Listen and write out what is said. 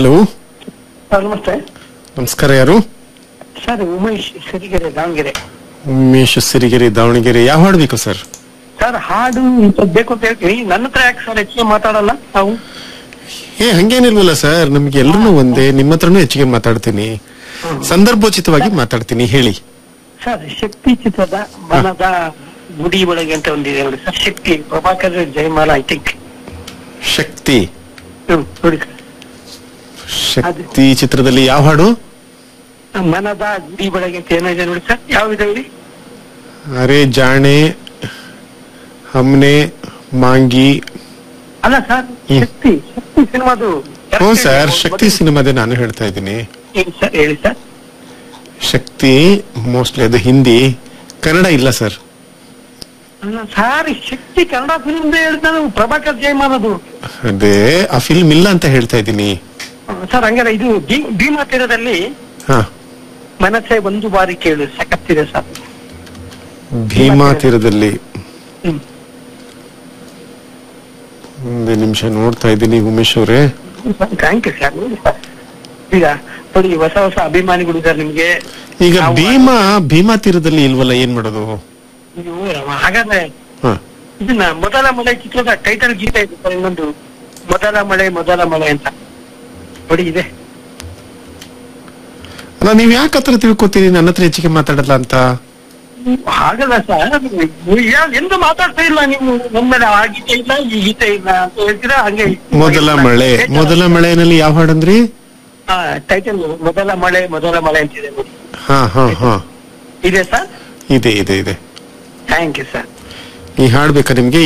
Hello sir ನಮಸ್ತೆ ನಮಸ್ಕಾರ ಯಾರು ಸರ್ ಉಮೇಶ್ ಸಿರಿಗೆರೆ ದಾವಣಗೆರೆ ಉಮೇಶ್ ಸಿರಿಗೆರೆ ದಾವಣಗೆರೆ ಯಾವ ಹಾಡು ಬೇಕು ಸರ್ ಸರ್ ಹಾಡು ಇಂಥದ್ದು ಬೇಕು ಅಂತ ಹೇಳ್ತೀನಿ ನನ್ನ ಹತ್ರ ಯಾಕೆ ಸರ್ ಹೆಚ್ಚಿಗೆ ಮಾತಾಡಲ್ಲ ನಾವು ಏ ಹಂಗೇನಿಲ್ವಲ್ಲ ಸರ್ ನಮ್ಗೆ ಎಲ್ರು ಒಂದೇ ನಿಮ್ಮ ಹತ್ರನೂ ಹೆಚ್ಚಿಗೆ ಮಾತಾಡ್ತೀನಿ ಸಂದರ್ಭೋಚಿತವಾಗಿ ಮಾತಾಡ್ತೀನಿ ಹೇಳಿ ಸರ್ ಶಕ್ತಿ ಚಿತ್ರದ ಮನದ ಗುಡಿ ಒಳಗೆ ಅಂತ ಒಂದಿದೆ ನೋಡಿ sir Shakti Prabhakar Jayamala I think Shakti ನೋಡಿ ಸರ್ ಶಕ್ತಿ ಚಿತ್ರದಲ್ಲಿ ಯಾವ ಹಾಡು ಮನದ ಗುಡಿ ಒಳಗೆ ಅಂತ ಏನಿದೆ ನೋಡಿ ಸರ್ ಯಾವ ಇದೆ ಹೇಳಿ ಅರೆ ಜಾಣೆ ಹಮ್ನೆ ಮಾಂಗಿ ಅಲ್ಲ ಸರ್ ಹ್ಮ್. ಶಕ್ತಿ ಶಕ್ತಿ ಸಿನಿಮಾದು ಹ್ಞೂ ಸರ್ ಶಕ್ತಿ ಸಿನಿಮಾದೇ ನಾನು ಹೇಳ್ತಾ ಇದ್ದೀನಿ ಹೇಳಿ ಸರ್ ಹೇಳಿ ಸರ್ ಶಕ್ತಿ ಮೋಸ್ಟ್ಲಿ ಅದು ಹಿಂದಿ ಕನ್ನಡ ಇಲ್ಲ ಸರ್ ಅಲ್ಲ ಸರ್ ಶಕ್ತಿ ಕನ್ನಡ ಫಿಲ್ಮ್ ಹೇಳ್ತಾನೆ ಪ್ರಭಾಕರ್ ಜಯಮಾಲದು ಅದೇ ಆ ಫಿಲ್ಮ್ ಇಲ್ಲ ಅಂತ ಹೇಳ್ತಾ ಇದ್ದೀನಿ ಸರ್ ಹಂಗಾರೆ ಇದು ಭೀ- ಭೀಮಾ ತೀರದಲ್ಲಿ ಹಾ ಮನಸ್ಸೆ ಒಂದು ಬಾರಿ ಕೇಳು ಸಖತ್ತಿದೆ ಸರ್ ಭೀಮಾ ತೀರದಲ್ಲಿ ಹ್ಮ್. ಒಂದು ನಿಮಿಷ ನೋಡ್ತಾ ಇದ್ದೀನಿ ಉಮೇಶ್ ಅವರೇ ಥ್ಯಾಂಕ್ ಯು ಸರ್ ಈಗ ನೋಡಿ ಹೊಸ ಹೊಸ ಅಭಿಮಾನಿಗಳು ಇದ್ದಾರೆ ನಿಮ್ಗೆ ಈಗ ನಾವು- ಭೀಮಾ ಭೀಮಾ ತೀರದಲ್ಲಿ ಇಲ್ವಲ್ಲ ಏನ್ ಮಾಡೋದು ನೀವು ಹಾಗಾದ್ರೆ ಹ ಇದನ್ನ ಮೊದಲ ಮಳೆ ಚಿತ್ರದ ಟೈಟಲ್ ಗೀತೆ ಇದೆ ಸರ್ ಇನ್ನೊಂದು ಮೊದಲ ಮಳೆ ಮೊದಲ ಮಳೆ ಅಂತ ನೋಡಿ ಇದೆ ಅಲ್ಲ ನೀವ್ ಯಾಕೆ ಹತ್ರ ತಿಳ್ಕೊತೀರಿ ನನ್ನ ಹತ್ರ ಹೆಚ್ಚಿಗೆ ಮಾತಾಡಲ್ಲ ಅಂತ ಹಾಗಲ್ಲ ಸರ್ ನೀವು ಯಾ- ಎಂದು ಮಾತಾಡ್ತಾ ಇಲ್ಲ ನೀವು ನಮ್ಮೇಲೆ ಆ ಗೀತೆ ಇಲ್ಲ ಈ ಗೀತೆ ಇಲ್ಲ ಅಂತ ಹೇಳ್ತೀರಾ ಹಂಗೆ ಮೊದಲ ಮಳೆ ಮೊದಲ ಮಳೆನಲ್ಲಿ ಯಾವ ಹಾಡಂದ್ರಿ ಟೈಟಲ್ ಮೊದಲ ಮಳೆ ಮೊದಲ ಮಳೆ ಅಂತಿದೆ ನೋಡಿ ಹಾ ಹಾ ಹಾ ಇದೆ ಸರ್ ಇದೆ ಇದೆ ಇದೆ ಥ್ಯಾಂಕ್ ಯು ಸರ್ ಈ ಹಾಡ್ ಬೇಕಾ ನಿಮ್ಗೆ